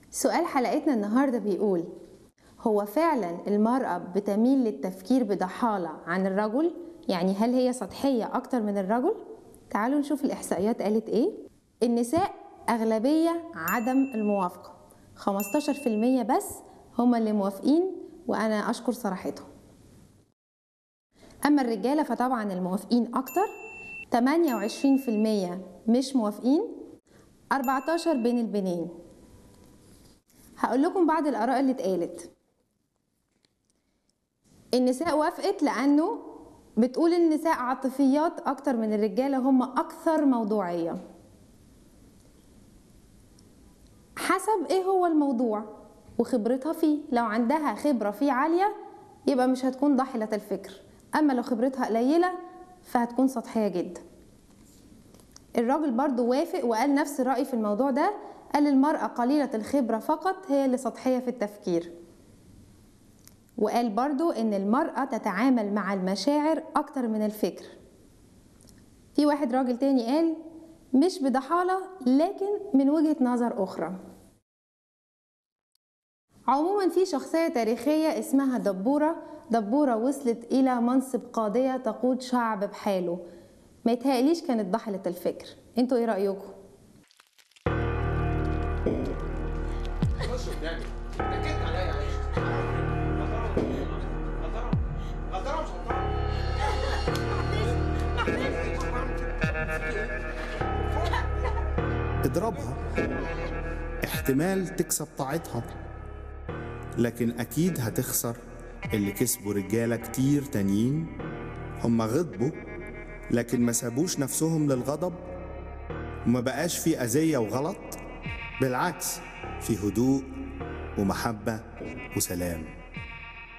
سؤال حلقتنا النهارده بيقول هو فعلا المرأة بتميل للتفكير بضحالة عن الرجل؟ يعني هل هي سطحية أكتر من الرجل؟ تعالوا نشوف الإحصائيات قالت إيه النساء أغلبية عدم الموافقة 15% بس هم اللي موافقين وأنا أشكر صراحتهم أما الرجالة فطبعا الموافقين أكتر 28% مش موافقين 14 بين البنين هقول لكم بعض الآراء اللي اتقالت النساء وافقت لأنه بتقول النساء عاطفيات أكتر من الرجالة هم أكثر موضوعية حسب إيه هو الموضوع وخبرتها فيه لو عندها خبرة فيه عالية يبقى مش هتكون ضاحلة الفكر أما لو خبرتها قليلة فهتكون سطحية جدا الراجل برضو وافق وقال نفس الرأي في الموضوع ده قال المرأة قليلة الخبرة فقط هي اللي سطحية في التفكير وقال برضو ان المرأة تتعامل مع المشاعر اكتر من الفكر في واحد راجل تاني قال مش بضحالة لكن من وجهة نظر اخرى عموما في شخصية تاريخية اسمها دبورة دبورة وصلت إلى منصب قاضية تقود شعب بحاله ما يتهيأليش كانت ضحلة الفكر انتوا ايه رأيكم؟ خش قدامي ركزت عليا يا عيشة غلطانة غلطانة مش غلطانة اضربها احتمال تكسب طاعتها لكن أكيد هتخسر اللي كسبوا رجالة كتير تانيين هم غضبوا لكن ما سابوش نفسهم للغضب وما بقاش في أذية وغلط بالعكس في هدوء ومحبة وسلام